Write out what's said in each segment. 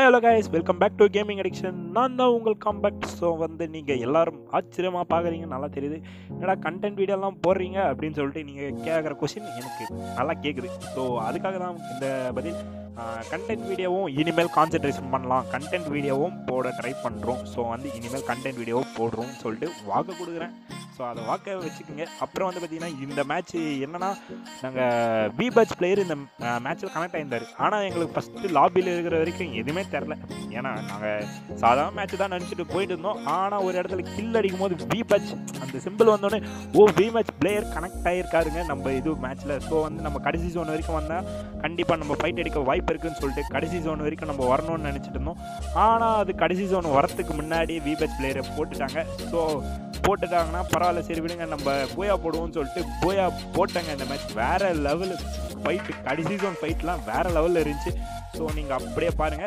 Hello guys welcome back to gaming addiction நான் தான் உங்கள் காம்பேக்ட் ஸோ வந்து நீங்கள் எல்லாரும் ஆச்சரியமாக பார்க்குறீங்க நல்லா தெரியுது என்னடா கண்டென்ட் வீடியோலாம் போடுறீங்க அப்படின்னு சொல்லிட்டு நீங்கள் கேட்குற கொஷின் எனக்கு நல்லா கேட்குது ஸோ அதுக்காக தான் இந்த பதில் கண்டென்ட் வீடியோவும் இனிமேல் கான்சென்ட்ரேஷன் பண்ணலாம் கண்டென்ட் வீடியோவும் போட ட்ரை பண்ணுறோம் ஸோ வந்து இனிமேல் கண்டென்ட் வீடியோவும் போடுறோம்னு சொல்லிட்டு வாக்கு கொடுக்குறேன் ஸோ அதை வாக்க வச்சுக்கோங்க அப்புறம் வந்து பார்த்தீங்கன்னா இந்த மேட்ச் என்னன்னா நாங்கள் வி பட்ச் பிளேயர் இந்த மேட்ச்சில் கனெக்ட் ஆயிருந்தார் ஆனால் எங்களுக்கு ஃபஸ்ட்டு லாபியில் இருக்கிற வரைக்கும் எதுவுமே தெரில ஏன்னா நாங்கள் சாதாரண மேட்ச் தான் நினச்சிட்டு போயிட்டு இருந்தோம் ஆனால் ஒரு இடத்துல கில் அடிக்கும் போது வி பட்ச் அந்த சிம்பிள் வந்தோடனே ஓ வி மேட்ச் பிளேயர் கனெக்ட் ஆகிருக்காருங்க நம்ம இது மேட்ச்சில் ஸோ வந்து நம்ம கடைசி ஜோன் வரைக்கும் வந்தால் கண்டிப்பாக நம்ம ஃபைட் அடிக்க வாய்ப்பு இருக்குன்னு சொல்லிட்டு கடைசி ஜோன் வரைக்கும் நம்ம வரணும்னு நினச்சிட்டு இருந்தோம் ஆனால் அது கடைசி ஜோன் வரத்துக்கு முன்னாடி வி பட்ச் பிளேயரை போட்டுட்டாங்க ஸோ போட்டுட்டாங்கன்னா பரவாயில்ல சரி விடுங்க நம்ம போயா போடுவோம்னு சொல்லிட்டு போயா போட்டாங்க இந்த மேட்ச் வேற லெவலு ஃபைட்டு கடைசி ஜோன் ஃபைட்லாம் வேற லெவலில் இருந்துச்சு ஸோ நீங்கள் அப்படியே பாருங்க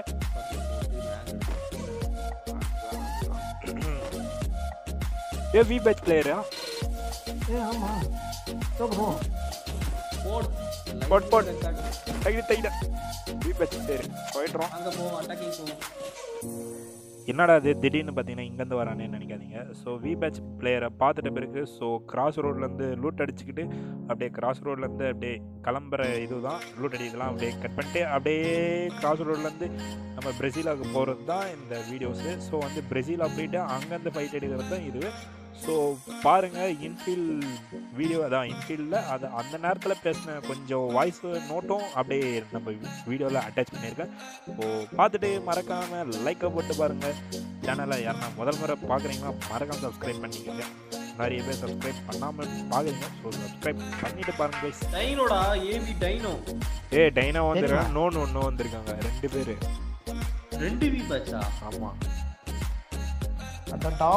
ஏ வி பேட்ச் பிளேயரா ஏ ஆமா சொல்லுவோம் போட் போட், போட். தைடு தைட வி பேட்ச் பிளேயர் போயிடுறோம் அங்க போ அட்டாக்கிங் போ என்னடா இது திடீர்னு பார்த்தீங்கன்னா இங்கேருந்து வரானேன்னு நினைக்காதீங்க ஸோ வி பேட்ச் பிளேயரை பார்த்துட்ட பிறகு ஸோ கிராஸ் ரோட்லேருந்து லூட் அடிச்சுக்கிட்டு அப்படியே கிராஸ் ரோட்லேருந்து அப்படியே கிளம்புற இதுதான் லூட் அடிக்கலாம் அப்படியே கட் பண்ணிட்டு அப்படியே கிராஸ் ரோட்லேருந்து நம்ம பிரேசிலாவுக்கு போகிறது தான் இந்த வீடியோஸு ஸோ வந்து பிரேசிலா போயிட்டு அங்கேருந்து ஃபைட் அடிக்கிறது தான் இது ஸோ பாருங்கள் இன்ஃபீல் வீடியோ அதான் இன்ஃபீல்டில் அது அந்த நேரத்தில் பேசின கொஞ்சம் வாய்ஸ் நோட்டும் அப்படியே நம்ம வீடியோவில் அட்டாச் பண்ணியிருக்கேன் ஸோ பார்த்துட்டு மறக்காமல் லைக்கை போட்டு பாருங்கள் சேனலை யாருன்னா முதல் முறை பார்க்குறீங்கன்னா மறக்காம சப்ஸ்கிரைப் பண்ணிக்கோங்க நிறைய பேர் சப்ஸ்கிரைப் பண்ணாமல் பார்க்குறீங்க ஸோ சப்ஸ்கிரைப் பண்ணிட்டு பாருங்க guys. டைனோடா ஏபி டைனோ ஏய் டைனா வந்திருக்காங்க நோ நோ நோ வந்திருக்காங்க ரெண்டு பேர் ரெண்டு வி பேட்சா ஆமாம் அதான்டா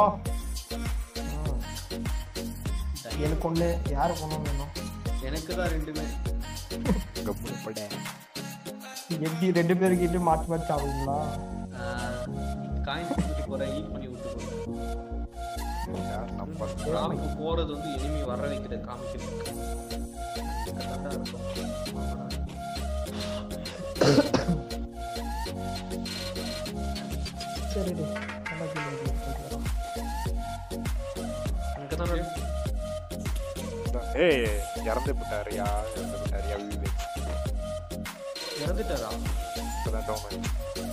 எனக்கு ஒண்ணு யாருக்கு ஒண்ணு வேணும் எனக்கு தான் ரெண்டுமே கம்முனு பட எப்படி ரெண்டு பேருக்கிட்ட மாற்றி மாற்றி ஆகுங்களா காயின் கொடுத்துட்டு போறேன் ஈட் பண்ணி விட்டு போறேன் யார் நம்ம ராமுக்கு போறது வந்து எனிமி வர வைக்கிறது காமிக்கிறது அதான்டா இருக்கும். சரி டி. நல்லா கேள்வி கேட்கிறேன். இங்கதான் ஏய் இறந்து விட்டாரியா இறந்து விட்டாரியா விவேக் இறந்துட்டாரா இப்போதான் டவுன் ஆச்சு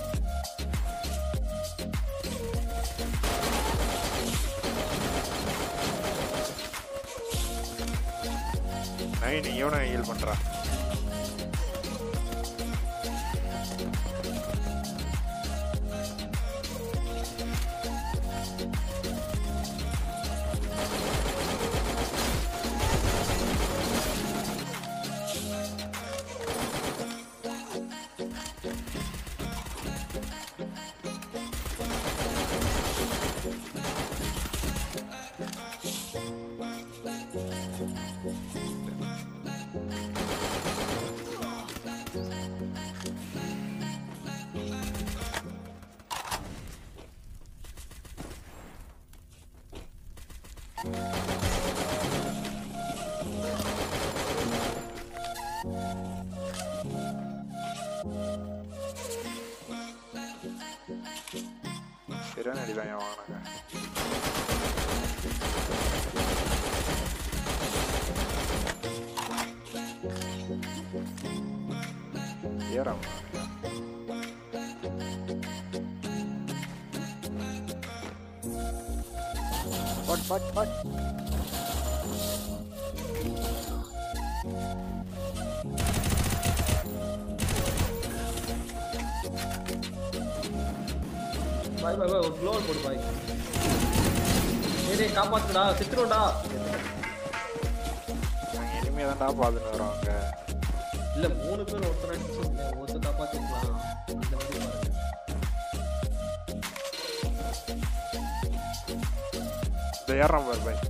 நைன் இவனை ஹீல் பண்ணுறான் சரியான அடிதான் வாங்கினாங்க ஏறாம பட் பட் பட் பாய் பாய் பாய் ஒரு க்ளோவல் போடு பாய் ஏய் டேய் காப்பாத்துடா சித்துறோம்டா நாங்கள் இனிமே தான்டா பார்த்துன்னு வரோங்க இல்ல மூணு பேர் ஒருத்தர் அடிச்சு ஒருத்தர் காப்பாத்திக்கலாம் இந்த மாதிரி பாருங்க இந்த ஏறாம பாரு பாய்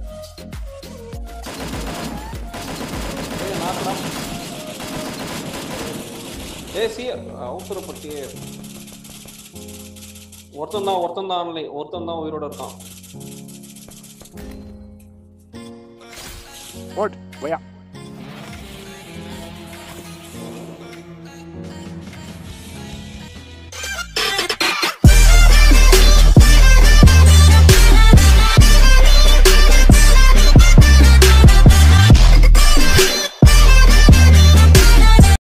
ஏய், நாக்குடா. ஏய் சி அவசரப்பட்டு ஒருத்தன் தான் ஒருத்தன் தான் ஆன்லைன் ஒருத்தன் தான் உயிரோட இருக்கான் ஓட் போயா